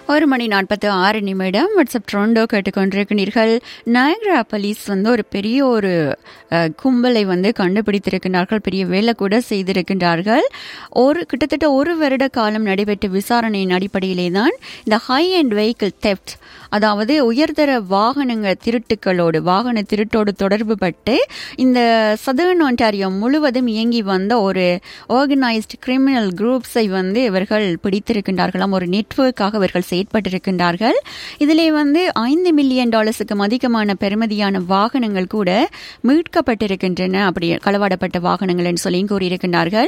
ஒரு மணி நாற்பத்தி ஆறு நிமிடம் வாட்ஸ்அப் ட்ரோண்டோ கேட்டுக்கொண்டிருக்கிறீர்கள் நயக்ரா போலீஸ் வந்து ஒரு பெரிய ஒரு அஹ், கும்பலை வந்து கண்டுபிடித்திருக்கிறார்கள் பெரிய வேலை கூட செய்திருக்கின்றார்கள் ஒரு கிட்டத்தட்ட ஒரு வருட காலம் நடைபெற்ற விசாரணையின் அடிப்படையிலே தான் இந்த ஹை அண்ட் வெஹிக்கிள் தெஃப்ட் அதாவது உயர்தர வாகனங்கள் திருட்டுக்களோடு வாகன திருட்டோடு தொடர்பு பட்டு இந்த சதர்ன் ஒன்டாரியோ முழுவதும் இயங்கி வந்த ஒரு ஆர்கனைஸ்ட் கிரிமினல் குரூப்ஸை வந்து இவர்கள் பிடித்திருக்கின்றார்களாம் ஒரு நெட்வொர்க்காக இவர்கள் செயற்பட்டிருக்கின்றார்கள் இதிலே வந்து ஐந்து மில்லியன் டாலர்ஸுக்கும் அதிகமான பெறுமதியான வாகனங்கள் கூட மீட்கப்பட்டிருக்கின்றன அப்படி களவாடப்பட்ட வாகனங்கள் என்று சொல்லியும் கூறியிருக்கின்றார்கள்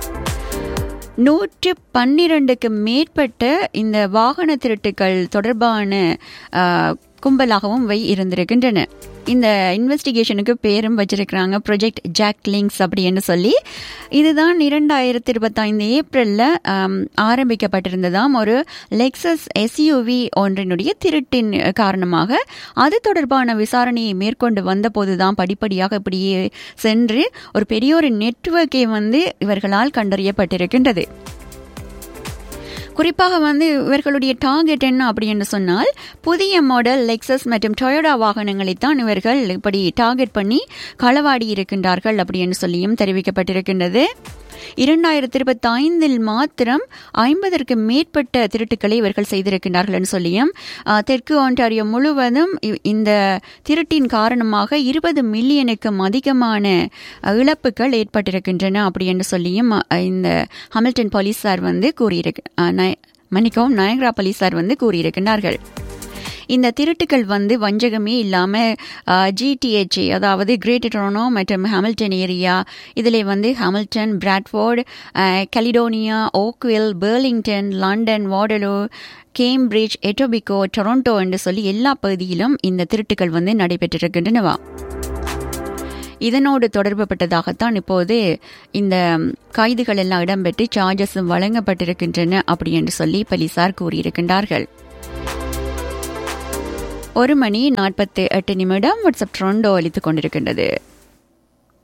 நூற்று பன்னிரண்டுக்கு மேற்பட்ட இந்த வாகன திருட்டுக்கள் தொடர்பான ஆ, கும்பலாகவும் வை இருந்திருக்கின்றன இந்த இன்வெஸ்டிகேஷனுக்கு பேரும் வச்சிருக்கிறாங்க ப்ரொஜெக்ட் ஜாக் லிங்க்ஸ் அப்படின்னு சொல்லி இதுதான் இரண்டாயிரத்தி இருபத்தைந்து ஏப்ரலில் ஆரம்பிக்கப்பட்டிருந்ததாம் ஒரு லெக்சஸ் எஸ்யூவி ஒன்றினுடைய திருட்டின் காரணமாக அது தொடர்பான விசாரணையை மேற்கொண்டு வந்தபோது தான் படிப்படியாக இப்படியே சென்று ஒரு பெரிய ஒரு நெட்வொர்க்கை வந்து இவர்களால் கண்டறியப்பட்டிருக்கின்றது குறிப்பாக வந்து இவர்களுடைய டார்கெட் என்ன அப்படின்னு சொன்னால் புதிய மாடல் லெக்சஸ் மற்றும் டொயோடா வாகனங்களைத்தான் இவர்கள் இப்படி டார்கெட் பண்ணி களவாடி இருக்கின்றார்கள் அப்படின்னு சொல்லியும் தெரிவிக்கப்பட்டிருக்கின்றது இரண்டாயிரத்தி இருபத்தி ஐந்தில் மாத்திரம் ஐம்பதற்கு மேற்பட்ட திருட்டுக்களை இவர்கள் செய்திருக்கின்றார்கள் சொல்லியும் அஹ், தெற்கு ஆண்டாரியோ முழுவதும் இ- இந்த திருட்டின் காரணமாக இருபது மில்லியனுக்கும் அதிகமான அஹ், இழப்புகள் ஏற்பட்டிருக்கின்றன அப்படி என்று சொல்லியும் அஹ், இந்த ஹமில்டன் போலீசார் வந்து கூறியிருக்கு அஹ், நய- மன்னிக்கவும் நயகரா போலீசார் வந்து கூறியிருக்கின்றார்கள் இந்த திருட்டுக்கள் வந்து வஞ்சகமே இல்லாமல் ஜிடிஹெச்ஏ அதாவது கிரேட் டொரனோ மற்றும் ஹாமில்டன் ஏரியா இதில் வந்து Hamilton Bradford Caledonia Oakville Burlington London Waterloo Cambridge Etobicoke Toronto என்று சொல்லி எல்லா பகுதியிலும் இந்த திருட்டுக்கள் வந்து நடைபெற்றிருக்கின்றனவா இதனோடு தொடர்புபட்டதாகத்தான் இப்போது இந்த கைதுகள் எல்லாம் இடம்பெற்று சார்ஜஸும் வழங்கப்பட்டிருக்கின்றன அப்படி என்று சொல்லி போலீசார் கூறியிருக்கின்றார்கள் ஒரு மணி நாற்பத்தி எட்டு நிமிடம் வாட்ஸ்அப் ட்ரோண்டோ அளித்துக் கொண்டிருக்கின்றது